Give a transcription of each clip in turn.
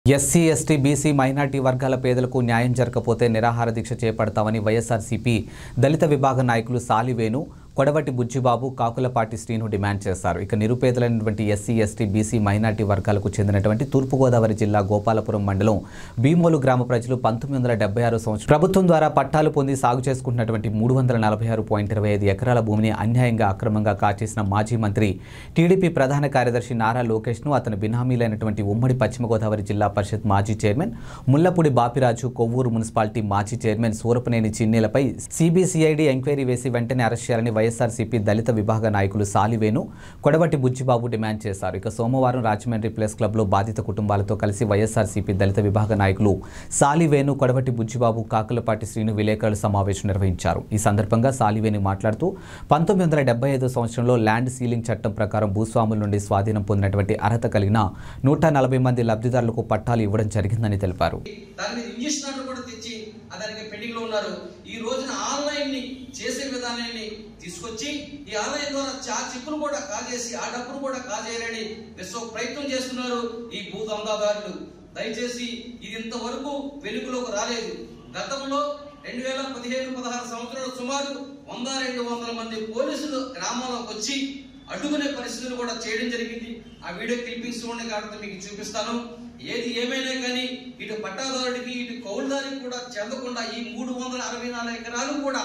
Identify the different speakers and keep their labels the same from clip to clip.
Speaker 1: SC ST BC minority వర్గాల పేదలకు న్యాయం జరగకపోతే నిరాహార దీక్ష చేపడతామని వైఎస్ఆర్సీపీ దళిత విభాగ నాయకులు సాలివేణు కొడవటి బుజ్జిబాబు కాకులపాటి శ్రీను డిమాండ్ చేశారు ఇక నిరుపేదలైనటువంటి ఎస్సీ ఎస్టీ బీసీ మైనార్టీ వర్గాలకు చెందినటువంటి తూర్పుగోదావరి జిల్లా గోపాలపురం మండలం భీమోలు గ్రామ ప్రజలు పంతొమ్మిది వందల డెబ్బై ఆరు సంవత్సరం ప్రభుత్వం ద్వారా పట్టాలు పొంది సాగు చేసుకుంటున్నటువంటి మూడు వందల నలభై ఆరు పాయింట్ ఇరవై ఐదు ఎకరాల భూమిని అన్యాయంగా అక్రమంగా కాచేసిన మాజీ మంత్రి టీడీపీ ప్రధాన కార్యదర్శి నారా లోకేష్ను అతని బినామీలైనటువంటి ఉమ్మడి పశ్చిమ గోదావరి జిల్లా పరిషత్ మాజీ చైర్మన్ ముల్లపూడి బాపిరాజు కొవ్వూరు మున్సిపాలిటీ మాజీ చైర్మన్ సూరపనేని చిన్నీలపై సిబిసిఐడి ఎంక్వైరీ వేసి వెంటనే అరెస్ట్ చేయాలని వైఎస్ఆర్సీపీ దళిత విభాగ నాయకులు సాలివేను కొడవటి బుజ్జిబాబు డిమాండ్ చేశారు ఇక సోమవారం రాజమండ్రి ప్రెస్ క్లబ్లో బాధిత కుటుంబాలతో కలిసి వైఎస్ఆర్సీపీ దళిత విభాగ నాయకులు సాలివేను కొడవటి బుజ్జిబాబు కాకులపాటి శ్రీను విలేకరుల సమావేశం నిర్వహించారు ఈ సందర్భంగా సాలివేని మాట్లాడుతూ పంతొమ్మిది వందల డెబ్బై ఐదో సంవత్సరంలో ల్యాండ్ సీలింగ్ చట్టం ప్రకారం భూస్వాముల నుండి స్వాధీనం పొందినటువంటి అర్హత కలిగిన నూట నలభై మంది లబ్ధిదారులకు పట్టాలు ఇవ్వడం జరిగిందని తెలిపారు
Speaker 2: దాని మీద ఇంజక్షన్ ఆర్డర్ కూడా తెచ్చి ఆ దానికి పెండింగ్ లో ఉన్నారు ఈ రోజున ఆన్లైన్ ని చేసే విధానాన్ని తీసుకొచ్చి ఈ ఆన్లైన్ ద్వారా చా చెక్కులు కూడా కాజేసి ఆ డబ్బును కూడా కాజేయాలని విశ్వ ప్రయత్నం చేస్తున్నారు ఈ భూ దందాదారులు దయచేసి ఇది ఇంతవరకు వెలుగులోకి రాలేదు గతంలో రెండు వేల పదిహేను పదహారు సంవత్సరాలు సుమారు వంద రెండు వందల మంది పోలీసులు గ్రామంలోకి వచ్చి అడ్డుకునే పరిస్థితులు కూడా చేయడం జరిగింది ఆ వీడియో క్లిప్పింగ్స్ ఉండే కాబట్టి మీకు చూపిస్తాను ఏది ఏమైనా కానీ ఇటు పట్టాదారుడికి ఇటు కౌలుదారికి కూడా చెందకుండా ఈ మూడు వందల అరవై నాలుగు ఎకరాలు కూడా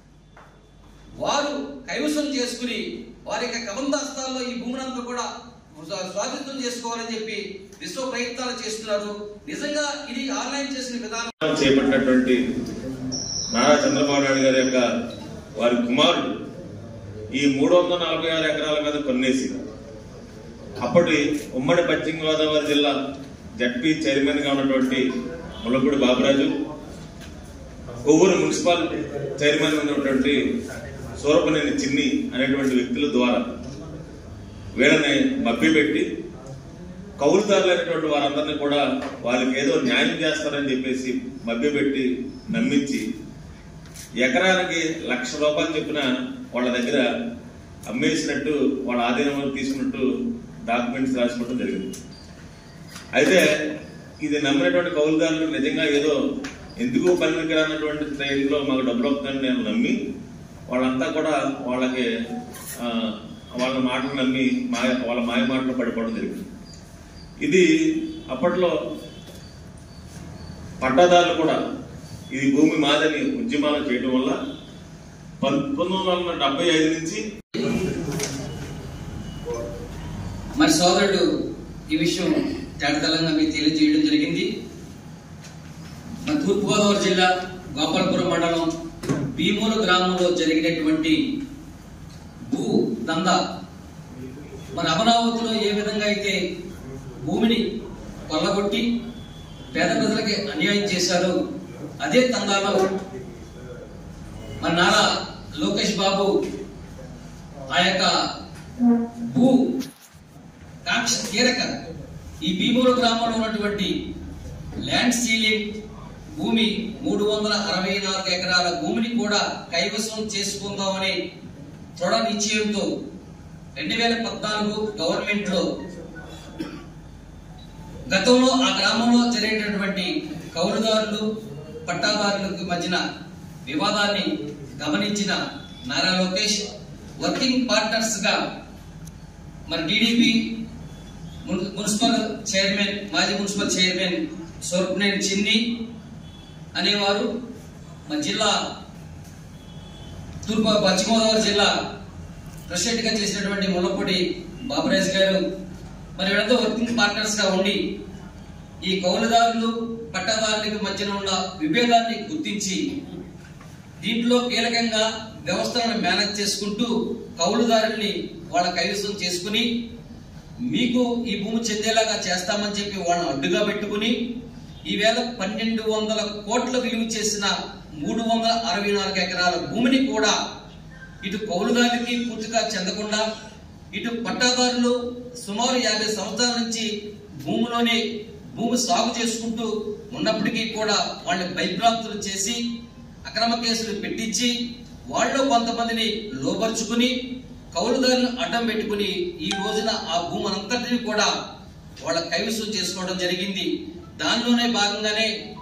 Speaker 2: వారు కైవసం చేసుకుని వారి యొక్క కబందాస్తాల్లో ఈ భూమినంతా కూడా స్వా- స్వాధీనం చేసుకోవాలని చెప్పి విశ్వ ప్రయత్నాలు చేస్తున్నారు నిజంగా ఇది ఆన్లైన్ చేసిన విధానం
Speaker 3: చేపట్టినటువంటి నారా చంద్రబాబు నాయుడు గారి యొక్క వారి కుమారుడు ఈ మూడు వందల నలభై ఆరు ఎకరాల మీద కొన్నేసి అప్పటి ఉమ్మడి పశ్చిమ గోదావరి జిల్లా జడ్పీ చైర్మన్ గా ఉన్నటువంటి ములపూడి బాబురాజు కొవ్వూరు మున్సిపల్ చైర్మన్ ఉన్నటువంటి సూరపనేని చిన్ని అనేటువంటి వ్యక్తుల ద్వారా వీళ్ళని మభ్యపెట్టి కౌలుదారులైనటువంటి వారందరినీ కూడా వాళ్ళకి ఏదో న్యాయం చేస్తారని చెప్పేసి మభ్యపెట్టి నమ్మించి ఎకరానికి లక్ష రూపాయలు చెప్పిన వాళ్ళ దగ్గర అమ్మేసినట్టు వాళ్ళ ఆధీనంలో తీసుకున్నట్టు డాక్యుమెంట్స్ రాసుకోవడం జరిగింది అయితే ఇది నమ్మినటువంటి కౌలుదారులు నిజంగా ఏదో ఎందుకు పనికి రానటువంటి టైంలో మాకు డబ్బులు వస్తుందని నేను నమ్మి వాళ్ళంతా కూడా వాళ్ళకి ఆ, వాళ్ళ మాటలు నమ్మి మాయ వాళ్ళ మాయ మాటలు పడిపోవడం జరిగింది ఇది అప్పట్లో పట్టాదారులు కూడా ఇది భూమి మాదని ఉద్యమాలు చేయడం వల్ల పంతొమ్మిది వందల డెబ్బై ఐదు నుంచి
Speaker 2: మరి సోదరుడు ఈ విషయం తేటతలంగా మీకు తెలియజేయడం జరిగింది మన తూర్పుగోదావరి జిల్లా గోపాలపురం మండలం భీమూలు గ్రామంలో జరిగినటువంటి భూ దందా మన అమరావతిలో ఏ విధంగా అయితే భూమిని కొల్లగొట్టి పేద ప్రజలకి అన్యాయం చేశారో అదే తందాలో మన నారా లోకేష్ బాబు ఆ యొక్క భూ కాక్ష తీరక ఈ భీమూరు గ్రామంలో ఉన్నటువంటి ల్యాండ్ సీలింగ్ భూమి మూడు వందల అరవై నాలుగు ఎకరాల భూమిని కూడా కైవసం చేసుకుందామని దృఢ నిశ్చయంతో రెండు వేల పద్నాలుగు గవర్నమెంట్ లో గతంలో ఆ గ్రామంలో జరిగేటటువంటి కౌలుదారులు పట్టాదారులకు మధ్యన వివాదాన్ని గమనించిన నారా లోకేష్ వర్కింగ్ పార్ట్నర్స్ గా మరి టీడీపీ మున్సిపల్ చైర్మన్ మాజీ మున్సిపల్ చైర్మన్ సోర్పనేని చిన్ని అనేవారు మన జిల్లా తూర్పు పశ్చిమ గోదావరి జిల్లా ప్రెసిడెంట్ గా చేసినటువంటి ముల్లపూడి బాబురాజ్ గారు మరి వీళ్ళతో వర్కింగ్ పార్ట్నర్స్ గా ఉండి ఈ కౌలుదారులు పట్టాదారులకు మధ్యన ఉన్న విభేదాన్ని గుర్తించి దీంట్లో కీలకంగా వ్యవస్థలను మేనేజ్ చేసుకుంటూ కౌలుదారుల్ని వాళ్ళ కైవసం చేసుకుని మీకు ఈ భూమి చెందేలాగా చేస్తామని చెప్పి వాళ్ళని అడ్డుగా పెట్టుకుని ఈవేళ పన్నెండు వందల కోట్ల విలువ చేసిన మూడు వందల అరవై నాలుగు ఎకరాల భూమిని కూడా ఇటు కౌలుదారులకి పూర్తిగా చెందకుండా ఇటు పట్టాదారులు సుమారు యాభై సంవత్సరాల నుంచి భూమిలోనే భూమి సాగు చేసుకుంటూ ఉన్నప్పటికీ కూడా వాళ్ళని భయభ్రాంతులు చేసి అక్రమ కేసులు పెట్టించి వాళ్ళు కొంతమందిని లోపరుచుకుని కౌలుదారులను అడ్డం పెట్టుకుని ఈ రోజున ఆ భూమి అంతటిని కూడా వాళ్ళ కైవసం చేసుకోవడం జరిగింది దానిలోనే భాగంగానే